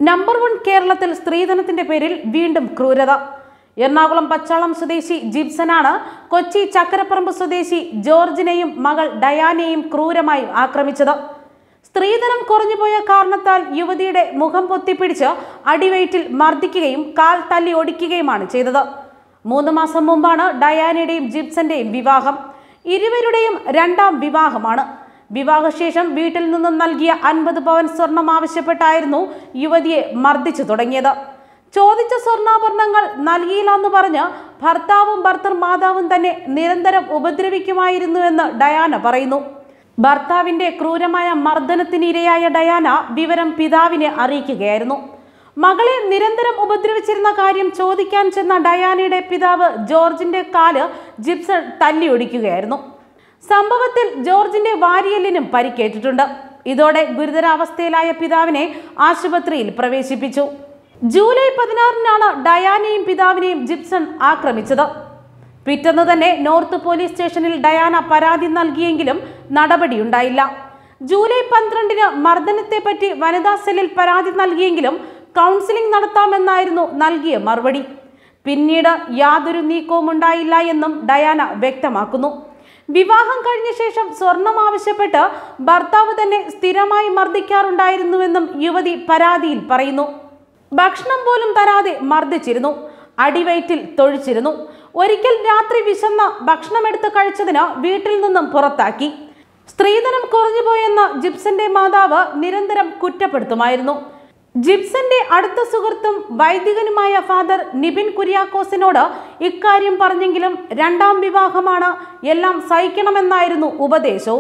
number one കേരളത്തിൽ സ്ത്രീധനത്തിന്റെ പേരിൽ വീണ്ടും ക്രൂരത എറണാകുളം പച്ചാളം സ്വദേശി ജിബ്സനാണ് കൊച്ചി ചക്കരപ്പറമ്പ് സ്വദേശി ജോർജിനെയും മകൾ ഡയാനെയും ക്രൂരമായി ആക്രമിച്ചത് സ്ത്രീധനം കുറഞ്ഞുപോയ കാരണത്താൽ യുവതിയുടെ മുഖം പൊത്തിപ്പിടിച്ച് അടിവയറ്റിൽ മർദ്ദിക്കുകയും കാൽ തല്ലി ഒടിക്കുകയുമാണ് ചെയ്തത് മൂന്ന് മാസം മുമ്പാണ് ഡയാനയുടെയും ജിബ്സന്റെയും വിവാഹം ഇരുവരുടെയും രണ്ടാം വിവാഹമാണ് വിവാഹശേഷം വീട്ടിൽ നിന്നും നൽകിയ അൻപത് പവൻ സ്വർണം ആവശ്യപ്പെട്ടായിരുന്നു യുവതിയെ മർദ്ദിച്ചു തുടങ്ങിയത് ചോദിച്ച സ്വർണ്ണാഭരണങ്ങൾ നൽകിയില്ലെന്ന് പറഞ്ഞ് ഭർത്താവും ഭർത്തൃ മാതാവും തന്നെ നിരന്തരം ഉപദ്രവിക്കുമായിരുന്നുവെന്ന് ഡയാന പറയുന്നു ഭർത്താവിന്റെ ക്രൂരമായ മർദ്ദനത്തിനിരയായ ഡയാന വിവരം പിതാവിനെ അറിയിക്കുകയായിരുന്നു മകളെ നിരന്തരം ഉപദ്രവിച്ചിരുന്ന കാര്യം ചോദിക്കാൻ ചെന്ന ഡയാനയുടെ പിതാവ് ജോർജിന്റെ കാല് ജിപ്സൺ തല്ലിയൊടിക്കുകയായിരുന്നു സംഭവത്തിൽ ജോർജിന്റെ വാരിയലിനും പരിക്കേറ്റിട്ടുണ്ട് ഇതോടെ ഗുരുതരാവസ്ഥയിലായ പിതാവിനെ ആശുപത്രിയിൽ പ്രവേശിപ്പിച്ചു ജൂലൈ പതിനാറിനാണ് ഡയാനയും പിതാവിനെയും ജിപ്സൺ ആക്രമിച്ചത് പിറ്റേന്ന് തന്നെ നോർത്ത് പോലീസ് സ്റ്റേഷനിൽ ഡയാന പരാതി നൽകിയെങ്കിലും നടപടിയുണ്ടായില്ല ജൂലൈ പന്ത്രണ്ടിന് മർദ്ദനത്തെപ്പറ്റി വനിതാ സെല്ലിൽ പരാതി നൽകിയെങ്കിലും കൗൺസിലിംഗ് നടത്താമെന്നായിരുന്നു നൽകിയ മറുപടി പിന്നീട് യാതൊരു നീക്കവും ഉണ്ടായില്ല എന്നും ഡയാന വ്യക്തമാക്കുന്നു വിവാഹം കഴിഞ്ഞ ശേഷം സ്വർണം ആവശ്യപ്പെട്ട് ഭർത്താവ് തന്നെ സ്ഥിരമായി മർദ്ദിക്കാറുണ്ടായിരുന്നുവെന്നും യുവതി പരാതിയിൽ പറയുന്നു ഭക്ഷണം പോലും തരാതെ മർദ്ദിച്ചിരുന്നു അടിവയറ്റിൽ തൊഴിച്ചിരുന്നു ഒരിക്കൽ രാത്രി വിശന്ന ഭക്ഷണമെടുത്ത് കഴിച്ചതിന് വീട്ടിൽ നിന്നും പുറത്താക്കി സ്ത്രീധനം കുറഞ്ഞുപോയെന്ന് ജിപ്സന്റെ മാതാവ് നിരന്തരം കുറ്റപ്പെടുത്തുമായിരുന്നു ജിപ്സന്റെ അടുത്ത സുഹൃത്തും വൈദികനുമായ ഫാദർ നിബിൻ കുര്യാക്കോസിനോട് ഇക്കാര്യം പറഞ്ഞെങ്കിലും രണ്ടാം വിവാഹമാണ് എല്ലാം സഹിക്കണമെന്നായിരുന്നു ഉപദേശവും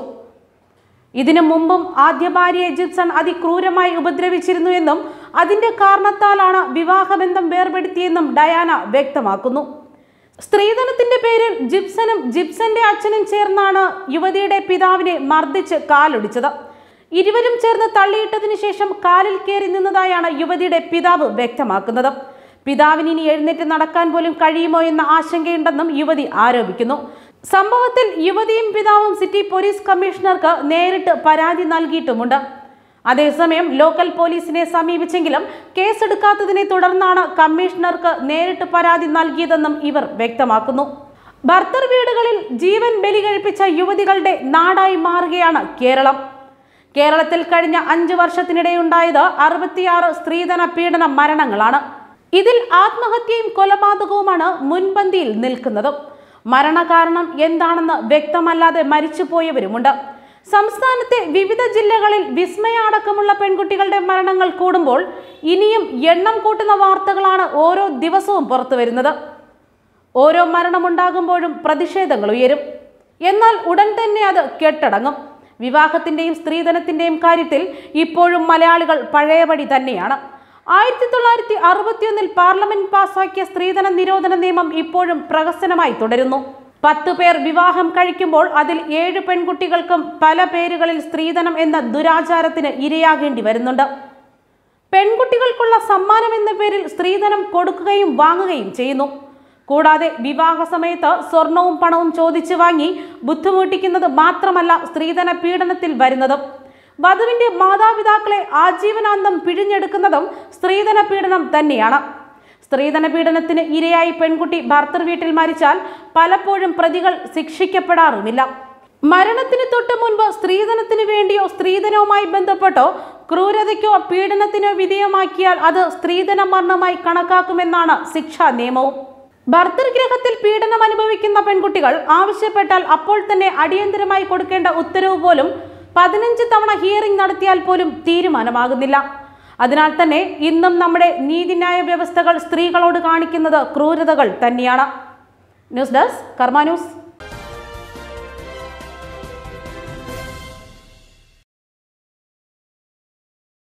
ഇതിനു മുമ്പും ആദ്യ ഭാര്യയെ ജിപ്സൺ അതിക്രൂരമായി ഉപദ്രവിച്ചിരുന്നു എന്നും അതിന്റെ കാരണത്താലാണ് വിവാഹബന്ധം വേർപെടുത്തിയെന്നും ഡയാന വ്യക്തമാക്കുന്നു സ്ത്രീധനത്തിന്റെ പേരിൽ ജിപ്സനും ജിപ്സന്റെ അച്ഛനും ചേർന്നാണ് യുവതിയുടെ പിതാവിനെ മർദ്ദിച്ച് കാലൊടിച്ചത് ഇരുവരും ചേർന്ന് തള്ളിയിട്ടതിനു ശേഷം കാലിൽ കയറി നിന്നതായാണ് യുവതിയുടെ പിതാവ് വ്യക്തമാക്കുന്നത് പിതാവിന് ഇനി എഴുന്നേറ്റ് നടക്കാൻ പോലും കഴിയുമോ എന്ന ആശങ്കയുണ്ടെന്നും യുവതി ആരോപിക്കുന്നു സംഭവത്തിൽ യുവതിയും പിതാവും സിറ്റി പോലീസ് കമ്മീഷണർക്ക് നേരിട്ട് പരാതി നൽകിയിട്ടുമുണ്ട് അതേസമയം ലോക്കൽ പോലീസിനെ സമീപിച്ചെങ്കിലും കേസെടുക്കാത്തതിനെ തുടർന്നാണ് കമ്മീഷണർക്ക് നേരിട്ട് പരാതി നൽകിയതെന്നും ഇവർ വ്യക്തമാക്കുന്നു ഭർത്തർ വീടുകളിൽ ജീവൻ ബലി കഴിപ്പിച്ച യുവതികളുടെ നാടായി മാറുകയാണ് കേരളം കേരളത്തിൽ കഴിഞ്ഞ അഞ്ചു വർഷത്തിനിടെയുണ്ടായത് അറുപത്തിയാറ് സ്ത്രീധന പീഡന മരണങ്ങളാണ് ഇതിൽ ആത്മഹത്യയും കൊലപാതകവുമാണ് മുൻപന്തിയിൽ നിൽക്കുന്നത് മരണകാരണം എന്താണെന്ന് വ്യക്തമല്ലാതെ മരിച്ചുപോയവരുമുണ്ട് സംസ്ഥാനത്തെ വിവിധ ജില്ലകളിൽ വിസ്മയ അടക്കമുള്ള പെൺകുട്ടികളുടെ മരണങ്ങൾ കൂടുമ്പോൾ ഇനിയും എണ്ണം കൂട്ടുന്ന വാർത്തകളാണ് ഓരോ ദിവസവും പുറത്തു വരുന്നത് ഓരോ മരണമുണ്ടാകുമ്പോഴും പ്രതിഷേധങ്ങൾ ഉയരും എന്നാൽ ഉടൻ തന്നെ അത് കെട്ടടങ്ങും വിവാഹത്തിന്റെയും സ്ത്രീധനത്തിന്റെയും കാര്യത്തിൽ ഇപ്പോഴും മലയാളികൾ പഴയപടി തന്നെയാണ് ആയിരത്തി തൊള്ളായിരത്തി അറുപത്തിയൊന്നിൽ പാർലമെന്റ് പാസാക്കിയ സ്ത്രീധന നിരോധന നിയമം ഇപ്പോഴും പ്രഹസനമായി തുടരുന്നു പത്ത് പേർ വിവാഹം കഴിക്കുമ്പോൾ അതിൽ ഏഴ് പെൺകുട്ടികൾക്കും പല പേരുകളിൽ സ്ത്രീധനം എന്ന ദുരാചാരത്തിന് ഇരയാകേണ്ടി വരുന്നുണ്ട് പെൺകുട്ടികൾക്കുള്ള സമ്മാനം എന്ന പേരിൽ സ്ത്രീധനം കൊടുക്കുകയും വാങ്ങുകയും ചെയ്യുന്നു കൂടാതെ വിവാഹ സമയത്ത് സ്വർണവും പണവും ചോദിച്ചു വാങ്ങി ബുദ്ധിമുട്ടിക്കുന്നത് മാത്രമല്ല സ്ത്രീധന പീഡനത്തിൽ വരുന്നതും വധുവിന്റെ മാതാപിതാക്കളെ ആജീവനാന്തം പിഴിഞ്ഞെടുക്കുന്നതും സ്ത്രീധന പീഡനം തന്നെയാണ് സ്ത്രീധന പീഡനത്തിന് ഇരയായി പെൺകുട്ടി ഭർത്തൃ വീട്ടിൽ മരിച്ചാൽ പലപ്പോഴും പ്രതികൾ ശിക്ഷിക്കപ്പെടാറുമില്ല മരണത്തിന് തൊട്ട് മുൻപ് സ്ത്രീധനത്തിന് വേണ്ടിയോ സ്ത്രീധനവുമായി ബന്ധപ്പെട്ടോ ക്രൂരതയ്ക്കോ പീഡനത്തിനോ വിധേയമാക്കിയാൽ അത് സ്ത്രീധന മരണമായി കണക്കാക്കുമെന്നാണ് ശിക്ഷാ നിയമവും ഭർത്തൃഗ്രഹത്തിൽ പീഡനം അനുഭവിക്കുന്ന പെൺകുട്ടികൾ ആവശ്യപ്പെട്ടാൽ അപ്പോൾ തന്നെ അടിയന്തരമായി കൊടുക്കേണ്ട ഉത്തരവ് പോലും പതിനഞ്ച് തവണ ഹിയറിംഗ് നടത്തിയാൽ പോലും തീരുമാനമാകുന്നില്ല അതിനാൽ തന്നെ ഇന്നും നമ്മുടെ നീതിന്യായ വ്യവസ്ഥകൾ സ്ത്രീകളോട് കാണിക്കുന്നത് ക്രൂരതകൾ തന്നെയാണ് ന്യൂസ് ഡെസ്ക് കർമ്മ ന്യൂസ്